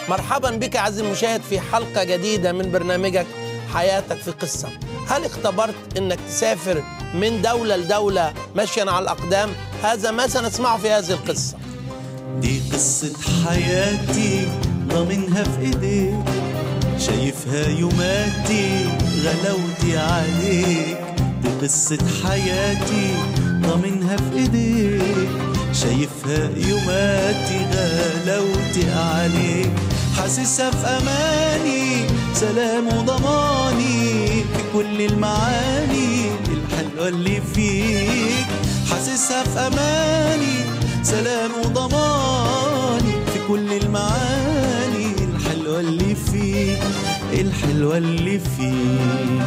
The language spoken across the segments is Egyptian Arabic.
مرحبا بك عزيزي المشاهد في حلقة جديدة من برنامجك حياتك في قصة هل اختبرت انك تسافر من دولة لدولة مشيا على الأقدام هذا ما سنسمعه في هذه القصة دي قصة حياتي ضامنها في ايديك شايفها يوماتي غلاوتي عليك دي قصة حياتي ضامنها في ايديك شايفها يوماتي غلاوتي عليك حاسسها في اماني سلام وضماني في كل المعاني الحلوة اللي فيك حاسسها في اماني سلام وضماني في كل المعاني الحلوة اللي فيك الحلوة اللي فيك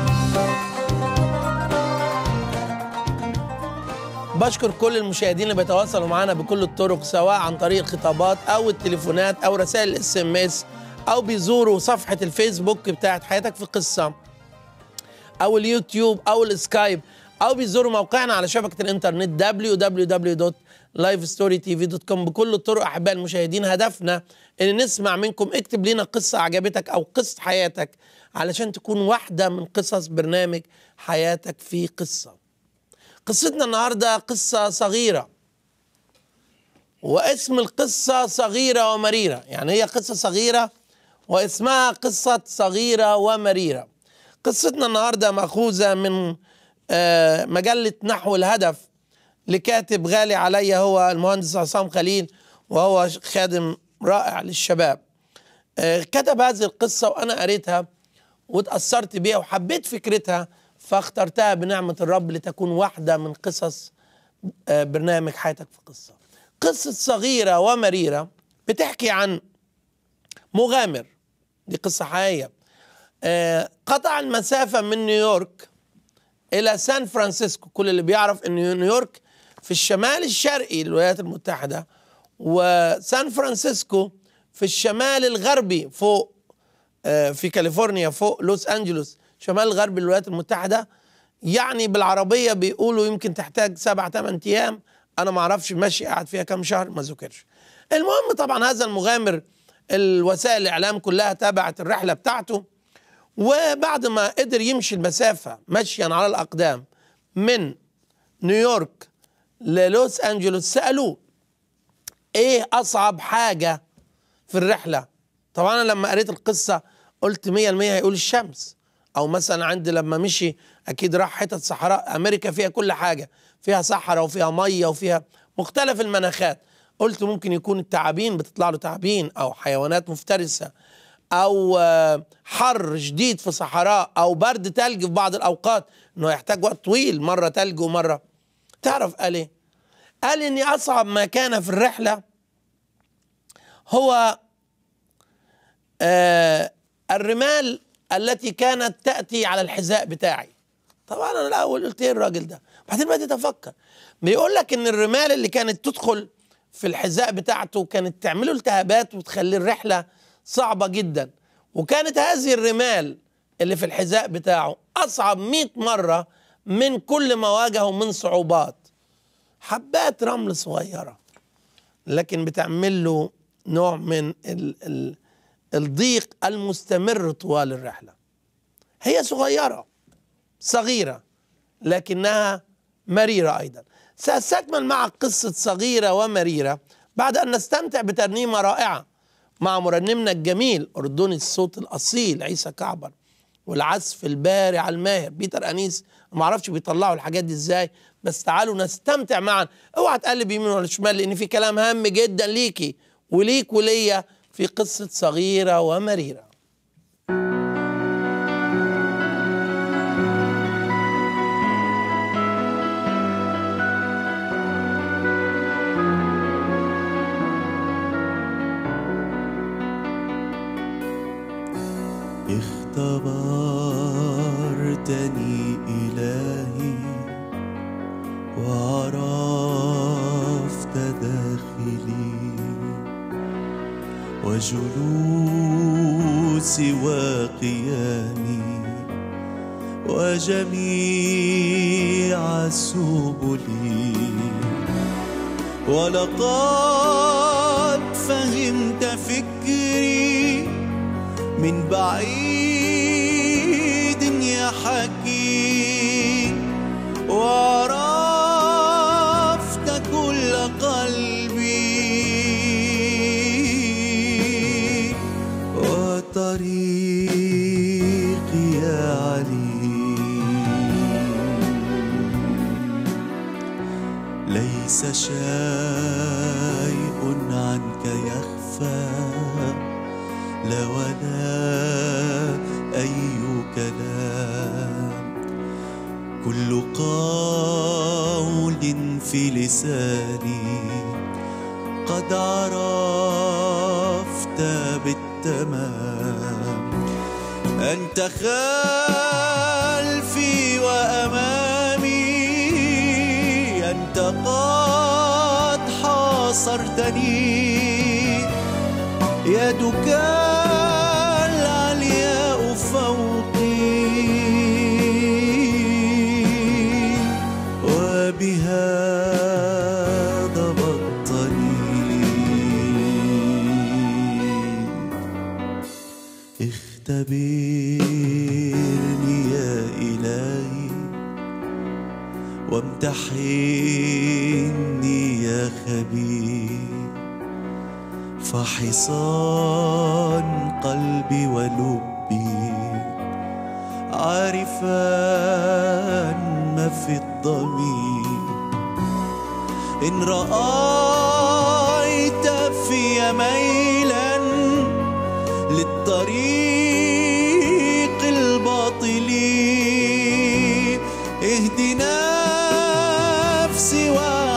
بشكر كل المشاهدين اللي بيتواصلوا معنا بكل الطرق سواء عن طريق الخطابات او التليفونات او رسائل الاس ام اس او بيزوروا صفحه الفيسبوك بتاعت حياتك في قصه او اليوتيوب او السكايب او بيزوروا موقعنا على شبكه الانترنت www.lifestorytv.com بكل الطرق احبائي المشاهدين هدفنا ان نسمع منكم اكتب لنا قصه عجبتك او قصه حياتك علشان تكون واحده من قصص برنامج حياتك في قصه قصتنا النهارده قصه صغيره واسم القصه صغيره ومريره يعني هي قصه صغيره واسمها قصه صغيره ومريره قصتنا النهارده ماخوذه من آه، مجله نحو الهدف لكاتب غالي علي هو المهندس عصام خليل وهو خادم رائع للشباب آه، كتب هذه القصه وانا قريتها واتاثرت بيها وحبيت فكرتها فاخترتها بنعمه الرب لتكون واحده من قصص آه، برنامج حياتك في قصه قصه صغيره ومريره بتحكي عن مغامر دي قصه حقيقيه آه، قطع المسافه من نيويورك الى سان فرانسيسكو كل اللي بيعرف ان نيويورك في الشمال الشرقي للولايات المتحده وسان فرانسيسكو في الشمال الغربي فوق آه، في كاليفورنيا فوق لوس انجلوس شمال الغربي للولايات المتحده يعني بالعربيه بيقولوا يمكن تحتاج سبع ثمان ايام انا ما اعرفش ماشي قاعد فيها كام شهر ما ذكرش المهم طبعا هذا المغامر الوسائل الاعلام كلها تابعت الرحله بتاعته وبعد ما قدر يمشي المسافه مشيا على الاقدام من نيويورك للوس انجلوس سالوه ايه اصعب حاجه في الرحله طبعا انا لما قريت القصه قلت 100% هيقول الشمس او مثلا عندي لما مشي اكيد راح حتت صحراء امريكا فيها كل حاجه فيها صحراء وفيها ميه وفيها مختلف المناخات قلت ممكن يكون التعابين بتطلع له تعابين او حيوانات مفترسه او آه، حر شديد في صحراء او برد تلج في بعض الاوقات انه يحتاج وقت طويل مره تلج ومره تعرف قال ايه قال اني اصعب ما كان في الرحله هو آه الرمال التي كانت تأتي على الحذاء بتاعي طبعا انا الاول قلت ايه الراجل ده بعدين بدأت افكر بيقول لك ان الرمال اللي كانت تدخل في الحذاء بتاعته كانت تعمله التهابات وتخلي الرحله صعبه جدا وكانت هذه الرمال اللي في الحذاء بتاعه اصعب 100 مره من كل ما واجهه من صعوبات حبات رمل صغيره لكن بتعمل له نوع من ال ال الضيق المستمر طوال الرحله هي صغيره صغيره لكنها مريره ايضا ساستكمل معك قصه صغيره ومريره بعد ان نستمتع بترنيمه رائعه مع مرنمنا الجميل اردني الصوت الاصيل عيسى كعبر والعزف البارع الماهر بيتر انيس ما اعرفش بيطلعوا الحاجات دي ازاي بس تعالوا نستمتع معا اوعى تقلب يمين ولا شمال لان في كلام هام جدا ليكي وليك وليا في قصه صغيره ومريره اختبرتني إلهي وعرفت داخلي وجلوسي وقيامي وجميع سبلي ولقد فهمت فكري من بعيد يا حكيم وعرفت كل قلبي وطريقي يا عليم ليس شيء عنك يخفى لا ولا أي كلام كل قول في لساني قد عرفت بالتمام أنت خلفي وأمامي أنت قد حاصرتني يدك العلياء فوقي وبها ضبطتني اختبرني يا إلهي وامتحني يا خبير فحصان قلبي ولبي عارفا ما في الضمير إن رأيت في ميلا للطريق الباطل اهد نفسي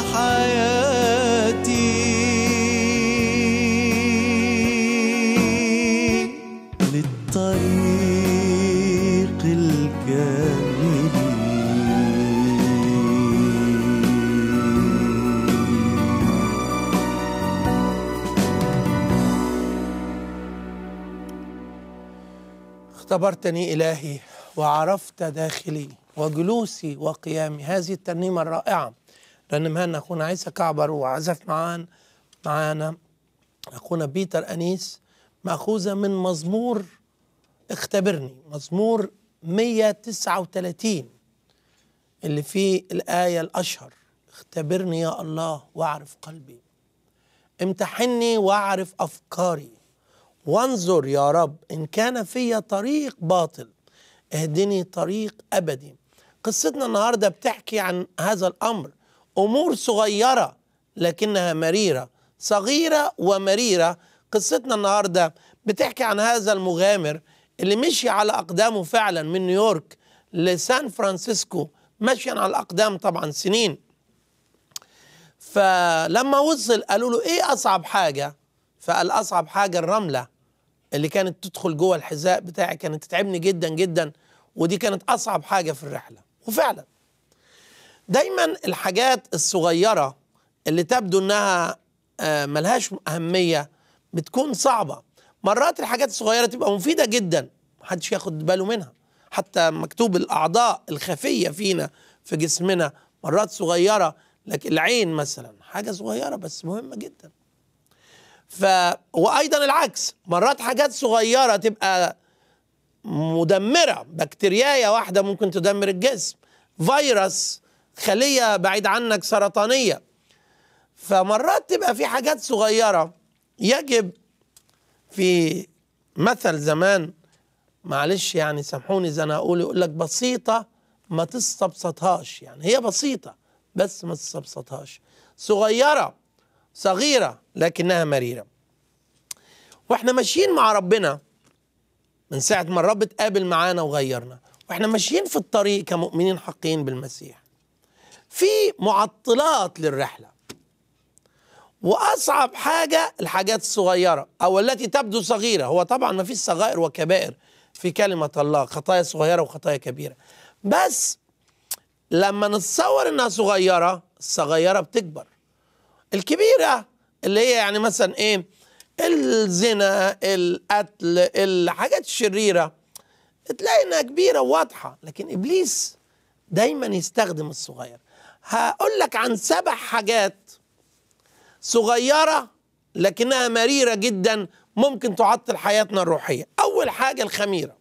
وحياتي للطريق الكامل اختبرتني إلهي وعرفت داخلي وجلوسي وقيامي هذه الترنيمة الرائعة رنمها لنا أخونا عيسى كعبر وعزف معانا معانا أخونا بيتر أنيس مأخوذة من مزمور اختبرني مزمور 139 اللي فيه الآية الأشهر اختبرني يا الله واعرف قلبي امتحني واعرف أفكاري وانظر يا رب إن كان في طريق باطل اهدني طريق أبدي قصتنا النهاردة بتحكي عن هذا الأمر أمور صغيرة لكنها مريرة صغيرة ومريرة قصتنا النهاردة بتحكي عن هذا المغامر اللي مشي على أقدامه فعلا من نيويورك لسان فرانسيسكو مشيا على الأقدام طبعا سنين فلما وصل قالوا له ايه اصعب حاجه فقال اصعب حاجه الرمله اللي كانت تدخل جوه الحذاء بتاعي كانت تتعبني جدا جدا ودي كانت اصعب حاجه في الرحله وفعلا دايما الحاجات الصغيره اللي تبدو انها آه، ملهاش اهميه بتكون صعبه مرات الحاجات الصغيره تبقى مفيده جدا محدش ياخد باله منها حتى مكتوب الاعضاء الخفيه فينا في جسمنا مرات صغيره لكن العين مثلا حاجه صغيره بس مهمه جدا ف وايضا العكس مرات حاجات صغيره تبقى مدمره بكتيريايه واحده ممكن تدمر الجسم فيروس خليه بعيد عنك سرطانيه فمرات تبقى في حاجات صغيره يجب في مثل زمان معلش يعني سامحوني اذا انا اقول يقول لك بسيطه ما تستبسطهاش يعني هي بسيطه بس ما تستبسطهاش صغيره صغيره لكنها مريره واحنا ماشيين مع ربنا من ساعه ما الرب اتقابل معانا وغيرنا واحنا ماشيين في الطريق كمؤمنين حقين بالمسيح في معطلات للرحله واصعب حاجه الحاجات الصغيره او التي تبدو صغيره هو طبعا ما فيش صغائر وكبائر في كلمه الله خطايا صغيره وخطايا كبيره بس لما نتصور انها صغيره الصغيره بتكبر الكبيره اللي هي يعني مثلا ايه الزنا القتل الحاجات الشريره تلاقي انها كبيره وواضحه لكن ابليس دايما يستخدم الصغير هقول لك عن سبع حاجات صغيره لكنها مريره جدا ممكن تعطل حياتنا الروحيه اول اول حاجه الخميره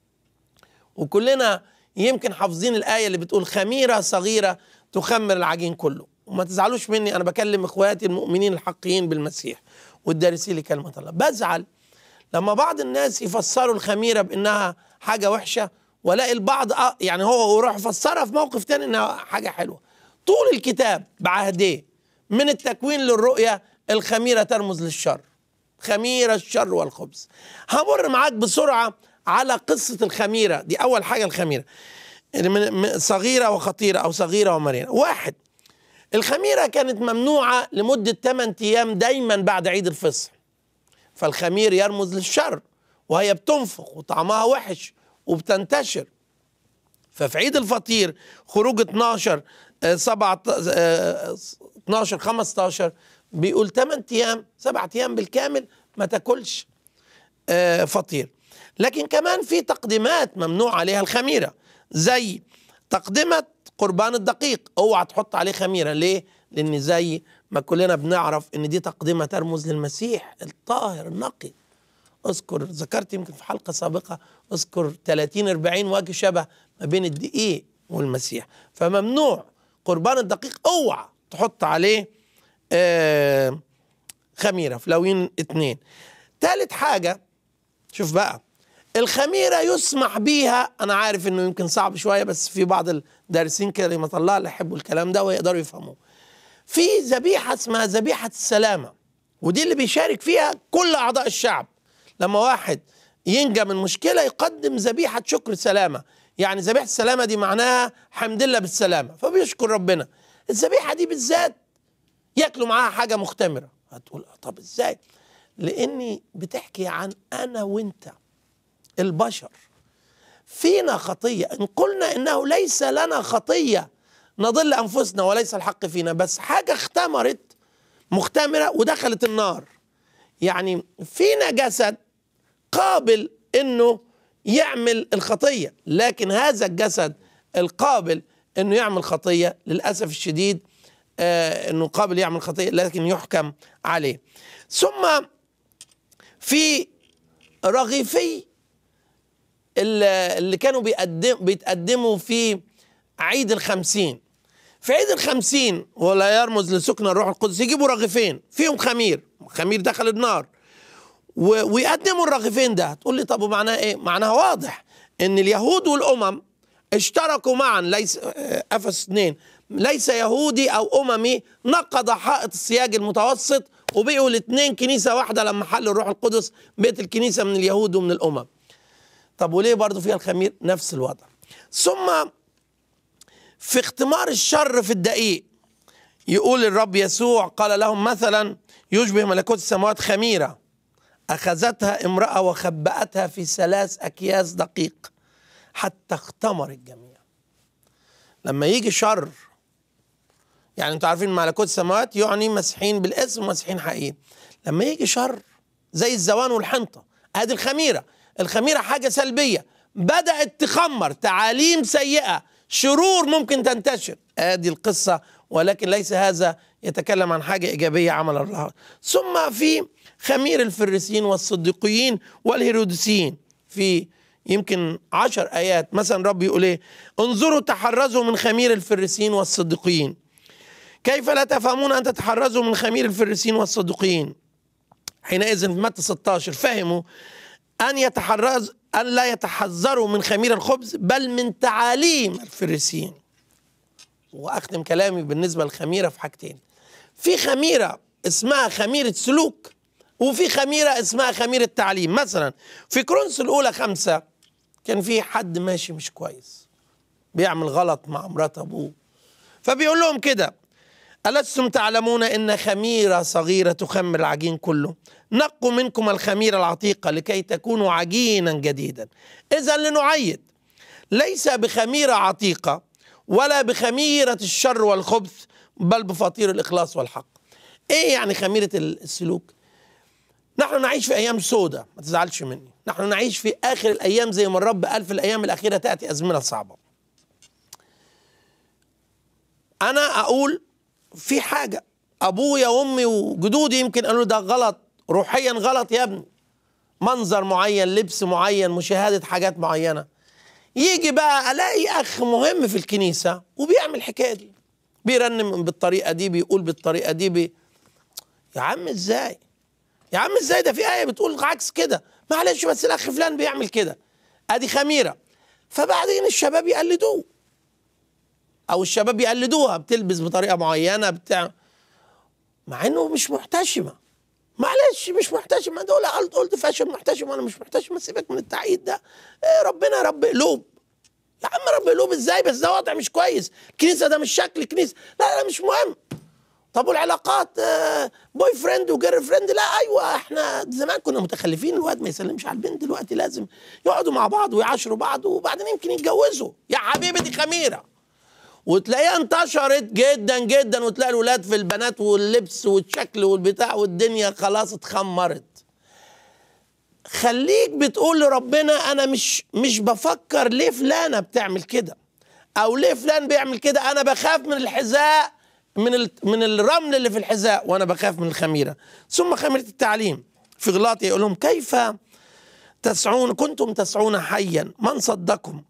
وكلنا يمكن حافظين الايه اللي بتقول خميره صغيره تخمر العجين كله وما تزعلوش مني انا بكلم اخواتي المؤمنين الحقيقيين بالمسيح والدارسين لكلمه الله بزعل لما بعض الناس يفسروا الخميره بانها حاجه وحشه والاقي البعض آه يعني هو يروح يفسرها في موقف تاني انها حاجه حلوه طول الكتاب بعهديه من التكوين للرؤيه الخميره ترمز للشر خميره الشر والخبز همر معاك بسرعه على قصه الخميره دي اول حاجه الخميره يعني من- من- صغيره وخطيره او صغيره ومريره واحد الخميره كانت ممنوعه لمده 8 ايام دايما بعد عيد الفصح فالخمير يرمز للشر وهي بتنفخ وطعمها وحش وبتنتشر ففي عيد الفطير خروج 12 آه، 7 آه، 12 15 بيقول 8 ايام 7 ايام بالكامل ما تاكلش آه، فطير لكن كمان في تقديمات ممنوع عليها الخميره زي تقدمه قربان الدقيق اوعى تحط عليه خميره ليه لان زي ما كلنا بنعرف ان دي تقدمه ترمز للمسيح الطاهر النقي اذكر ذكرت يمكن في حلقه سابقه اذكر 30 40 وجه شبه ما بين الدقيق والمسيح فممنوع قربان الدقيق اوعى تحط عليه آه خميره في لوين اتنين تالت حاجه شوف بقى الخميره يسمح بيها انا عارف انه يمكن صعب شويه بس في بعض الدارسين كلمه الله اللي يحبوا الكلام ده ويقدروا يفهموه في ذبيحه اسمها ذبيحه السلامه ودي اللي بيشارك فيها كل اعضاء الشعب لما واحد ينجى من مشكله يقدم ذبيحه شكر سلامه يعني ذبيحه السلامه دي معناها حمد لله بالسلامه فبيشكر ربنا الذبيحه دي بالذات ياكلوا معاها حاجه مختمره هتقول آه، طب ازاي لاني بتحكي عن انا وانت البشر فينا خطيه ان قلنا انه ليس لنا خطيه نضل انفسنا وليس الحق فينا بس حاجه اختمرت مختمره ودخلت النار يعني فينا جسد قابل انه يعمل الخطيه لكن هذا الجسد القابل انه يعمل خطيه للاسف الشديد آه انه قابل يعمل خطيه لكن يحكم عليه ثم في رغيفي اللي اللي كانوا بيقدم بيتقدموا في عيد الخمسين في عيد الخمسين ولا يرمز لسكن الروح القدس يجيبوا رغيفين فيهم خمير خمير دخل النار و- ويقدموا الرغيفين ده تقول لي طب ومعناها ايه معناها واضح ان اليهود والامم اشتركوا معا ليس آه، افس اثنين ليس يهودي او اممي نقض حائط السياج المتوسط وبقوا الاثنين كنيسه واحده لما حل الروح القدس بقت الكنيسه من اليهود ومن الامم طب وليه برضو فيها الخمير نفس الوضع ثم في اختمار الشر في الدقيق يقول الرب يسوع قال لهم مثلا يشبه ملكوت السماوات خميره اخذتها امراه وخبأتها في ثلاث اكياس دقيق حتى اختمر الجميع لما يجي شر يعني انتوا عارفين ملكوت السماوات يعني مسيحيين بالاسم ومسيحيين حقيقيين لما يجي شر زي الزوان والحنطه ادي الخميره الخميره حاجه سلبيه بدات تخمر تعاليم سيئه شرور ممكن تنتشر ادي القصه ولكن ليس هذا يتكلم عن حاجه ايجابيه عمل الله ثم في خمير الفريسيين والصديقيين والهيروديسيين في يمكن عشر ايات مثلا رب يقول ايه انظروا تحرزوا من خمير الفريسيين والصديقيين كيف لا تفهمون ان تتحرزوا من خمير الفريسيين والصديقيين حينئذ في متى 16 فهموا ان يتحرز ان لا يتحذروا من خمير الخبز بل من تعاليم الفريسيين واختم كلامي بالنسبه للخميره في حاجتين في خميره اسمها خميره سلوك وفي خميره اسمها خميره تعليم مثلا في كرونس الاولى خمسة كان في حد ماشي مش كويس بيعمل غلط مع مرات ابوه فبيقول لهم كده ألستم تعلمون إن خميرة صغيرة تخمر العجين كله نقوا منكم الخميرة العتيقة لكي تكونوا عجينا جديدا إذا لنعيد ليس بخميرة عتيقة ولا بخميرة الشر والخبث بل بفطير الإخلاص والحق إيه يعني خميرة السلوك نحن نعيش في أيام سودة ما تزعلش مني نحن نعيش في آخر الأيام زي ما الرب قال في الأيام الأخيرة تأتي أزمنة صعبة أنا أقول في حاجة أبويا وأمي وجدودي يمكن قالوا ده غلط روحيا غلط يا ابني منظر معين لبس معين مشاهده حاجات معينه يجي بقى الاقي اخ مهم في الكنيسه وبيعمل الحكايه دي بيرنم بالطريقه دي بيقول بالطريقه دي بي... يا عم ازاي يا عم ازاي ده في ايه بتقول عكس كده معلش بس الاخ فلان بيعمل كده ادي خميره فبعدين الشباب يقلدوه او الشباب يقلدوها بتلبس بطريقه معينه بتاع مع انه مش محتشمه معلش مش محتشمه دول قلت قلت فاشل محتشم وانا مش محتشمه سيبك من التعقيد ده إيه ربنا رب قلوب يا عم رب قلوب ازاي بس ده وضع مش كويس الكنيسه ده مش شكل كنيسه لا لا مش مهم طب والعلاقات آه، بوي فريند وجير فريند لا ايوه احنا زمان كنا متخلفين الواد ما يسلمش على البنت دلوقتي لازم يقعدوا مع بعض ويعاشروا بعض وبعدين يمكن يتجوزوا يا حبيبي دي خميره وتلاقيها انتشرت جدا جدا وتلاقي الولاد في البنات واللبس والشكل والبتاع والدنيا خلاص اتخمرت خليك بتقول لربنا انا مش مش بفكر ليه فلانه بتعمل كده او ليه فلان بيعمل كده انا بخاف من الحذاء من ال- من الرمل اللي في الحذاء وانا بخاف من الخميره ثم خميره التعليم في غلاطي يقول لهم كيف تسعون كنتم تسعون حيا من صدكم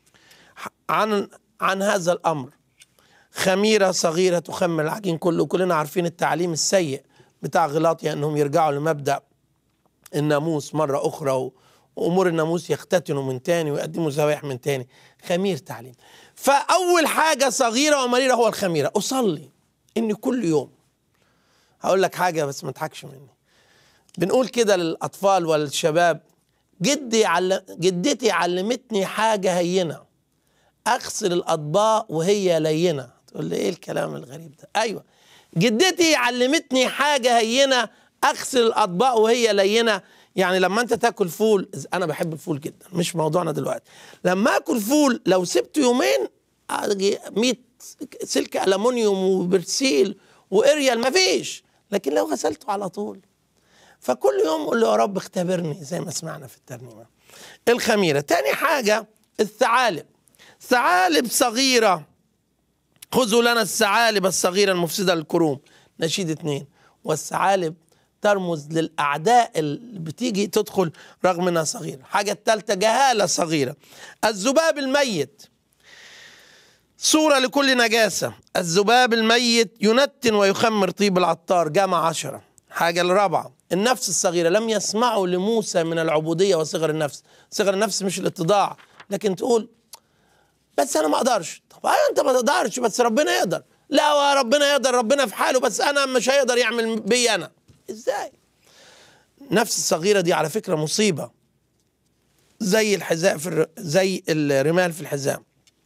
عن عن هذا الامر خميره صغيره تخمر العجين كله كلنا عارفين التعليم السيء بتاع غلاطيا انهم يرجعوا لمبدا الناموس مره اخرى و- وامور الناموس يختتنوا من تاني ويقدموا ذبائح من تاني خمير تعليم فاول حاجه صغيره ومريره هو الخميره اصلي اني كل يوم هقول لك حاجه بس ما تضحكش مني بنقول كده للاطفال والشباب جدي عل... جدتي علمتني حاجه هينه اغسل الاطباق وهي لينه تقول لي ايه الكلام الغريب ده ايوه جدتي علمتني حاجه هينه اغسل الاطباق وهي لينه يعني لما انت تاكل فول انا بحب الفول جدا مش موضوعنا دلوقتي لما اكل فول لو سبته يومين أجي 100 سلك المونيوم وبرسيل واريال مفيش لكن لو غسلته على طول فكل يوم قول له يا رب اختبرني زي ما سمعنا في الترنيمه الخميره تاني حاجه الثعالب ثعالب صغيره خذوا لنا الثعالب الصغيره المفسده للكروم نشيد اتنين والثعالب ترمز للاعداء اللي بتيجي تدخل رغم انها صغيره حاجه الثالثه جهاله صغيره الذباب الميت صورة لكل نجاسة الذباب الميت ينتن ويخمر طيب العطار جمع عشرة حاجة الرابعة النفس الصغيرة لم يسمعوا لموسى من العبودية وصغر النفس صغر النفس مش الاتضاع لكن تقول بس انا ما اقدرش طب ايوه انت ما تقدرش بس ربنا يقدر لا هو ربنا يقدر ربنا في حاله بس انا مش هيقدر يعمل بي انا ازاي نفس الصغيرة دي على فكرة مصيبة زي الحذاء في الر... زي الرمال في الحزام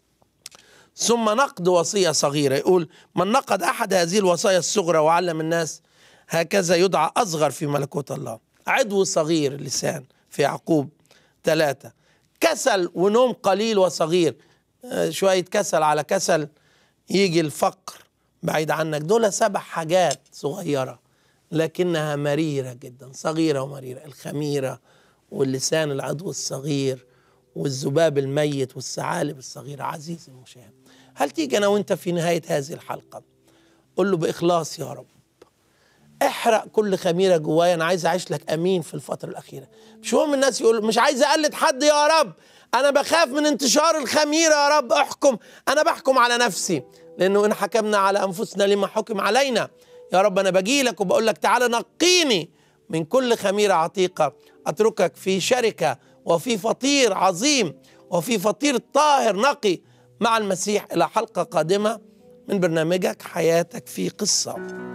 ثم نقد وصية صغيرة يقول من نقد أحد هذه الوصايا الصغرى وعلم الناس هكذا يدعى أصغر في ملكوت الله عدو صغير اللسان في يعقوب ثلاثة كسل ونوم قليل وصغير آه، شوية كسل على كسل يجي الفقر بعيد عنك دول سبع حاجات صغيرة لكنها مريرة جدا صغيرة ومريرة الخميرة واللسان العضو الصغير والذباب الميت والثعالب الصغيرة عزيزي المشاهد هل تيجي أنا وأنت في نهاية هذه الحلقة قل له بإخلاص يا رب احرق كل خميره جوايا انا عايز اعيش لك امين في الفتره الاخيره مش مهم الناس يقول مش عايز اقلد حد يا رب انا بخاف من انتشار الخميره يا رب احكم انا بحكم على نفسي لانه ان حكمنا على انفسنا لما حكم علينا يا رب انا باجي لك وبقول لك تعالى نقيني من كل خميره عتيقه اتركك في شركه وفي فطير عظيم وفي فطير طاهر نقي مع المسيح الى حلقه قادمه من برنامجك حياتك في قصه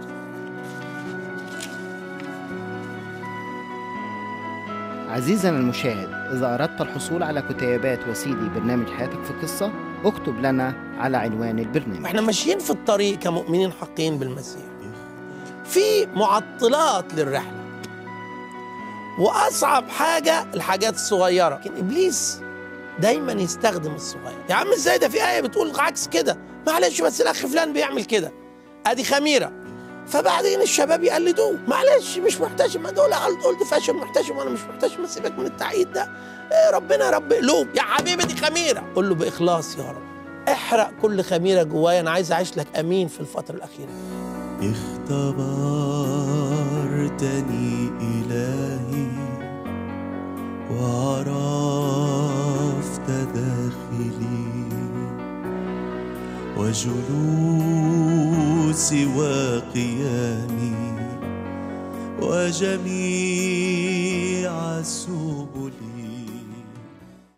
عزيزنا المشاهد إذا أردت الحصول على كتيبات وسيدي برنامج حياتك في قصة اكتب لنا على عنوان البرنامج احنا ماشيين في الطريق كمؤمنين حقين بالمسيح في معطلات للرحله واصعب حاجه الحاجات الصغيره لكن ابليس دايما يستخدم الصغير يا عم ازاي ده في ايه بتقول عكس كده معلش بس الاخ فلان بيعمل كده ادي خميره فبعدين الشباب يقلدوه معلش مش محتشم ما دول قلت قلت فاشل محتشم وانا مش محتشم سيبك من التعقيد ده إيه ربنا رب قلوب يا حبيبي دي خميره قول له باخلاص يا رب احرق كل خميره جوايا انا عايز اعيش لك امين في الفتره الاخيره اختبرتني إلهي وعرفت داخلي وجلوسي وقيامي وجميع سبلي